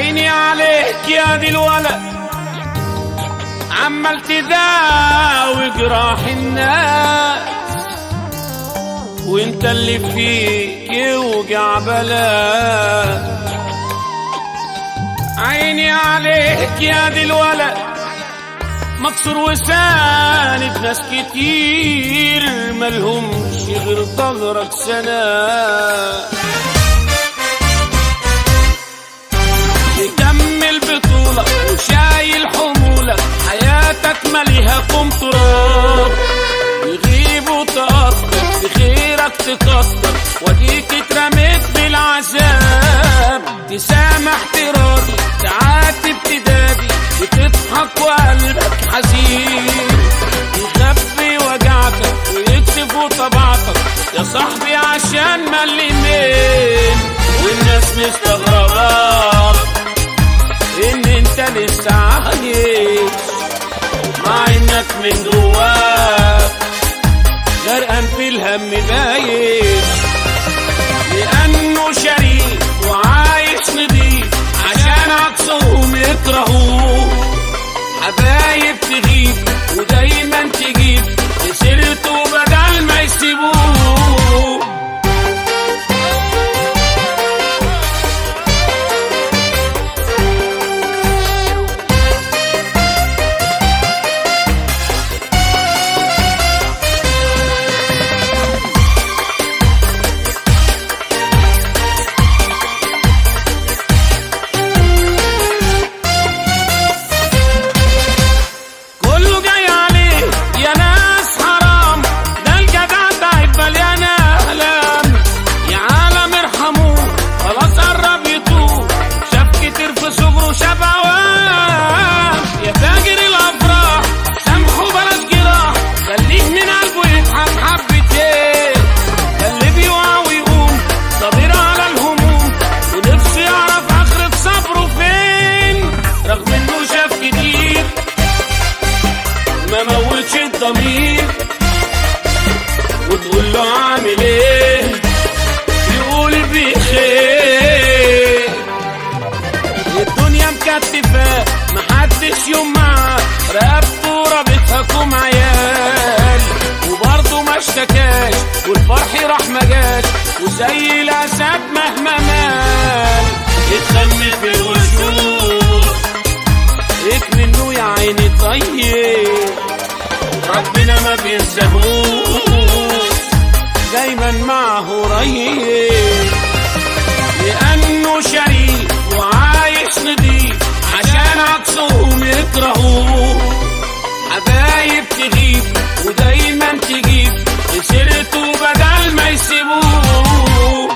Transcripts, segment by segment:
عيني عليك يا دي الولد عمال تداوي جراح الناس وانت اللي فيك يوجع بلاك عيني عليك يا دي الولد مكسور وساند ناس كتير ملهمش غير ظهرك سنة تكمل بطولة وشايل حمولة حياتك مليها قم تراب يغيب وتأثر بخيرك تكسر وديك اترميت بالعذاب تسامح تراضي تعاتب تدادي بتضحك وقلبك حزين يخبي وجعتك ويكشف طبعتك يا صاحبي عشان ملمين والناس مستغربة ان انت لسه عايش مع انك من جواك غرقان في الهم بايش لانه شريك وعايش نضيف عشان عكسهم يكرهوه حبايب تغيب ودايما تجيب لسيرته بدل ما يسيبوه كله جاي عليه يا ناس حرام ده الجدع تعب مليان اهلام يا عالم ارحموه خلاص قرب يتوب شاف كتير في صغره شاف عوام يا تاجر الافراح سامحه بلاش جراح خليه من قلبه يضحك حبتين ده اللي بيقع ويقوم صابر على الهموم ونفسه يعرف اخرة صبره فين رغم انه شاف كتير ما موتش الضمير وتقول له عامل ايه يقول بخير الدنيا مكتفة محدش يوم معاه رقبته رابطها كوم عيال وبرضه ما اشتكاش والفرح راح ما جاش وزي الاسد مهما مال اتخم في الوشوش منه يا عيني طيب ربنا ما بينساهوش دايما معه ريب لانه شريك وعايش نضيف عشان عكسهم يكرهوه حبايب تغيب ودايما تجيب لسيرته بدل ما يسيبوه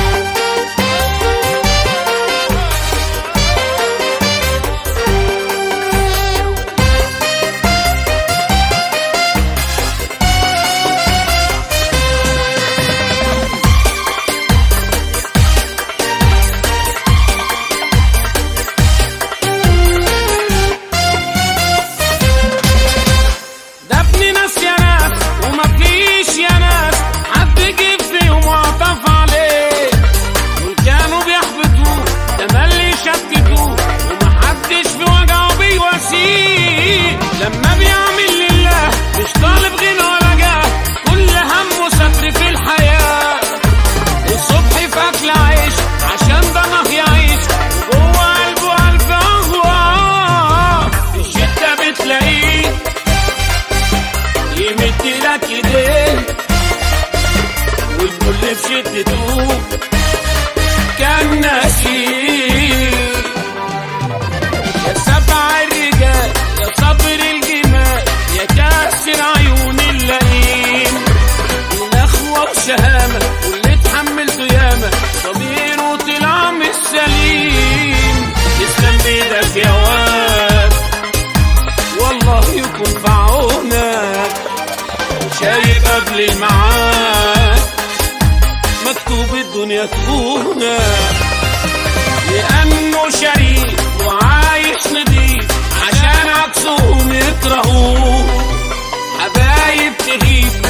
ده ابن ناس يا ناس ومفيش يا ناس حد يجيب فيهم وعطف عليه دول كانوا بيحبطوه تملي يشتتوه ومحدش في وجعه بيواسيه لما بيعمل لله مش طالب غنى ولا جاه كل همه ستر في الحياه الصبح في اكل عيش عشان ده نهي يعيش وجوه قلبه الف اهواه في الشتا بتلاقيه يمد لك ايديه والكل في شدته كان نسيم يا سبع الرجال يا صبر الجمال يا كاسر عيون اللئيم الأخوة وشهامة واللي اتحملته ياما ضميره طلع مش سليم تسلم بيدك يا واد والله يكون في عونك شايف قبل الميعاد مكتوب الدنيا تخونك لأنه شريك وعايش نضيف عشان عكسهم يكرهوه حبايب تغيب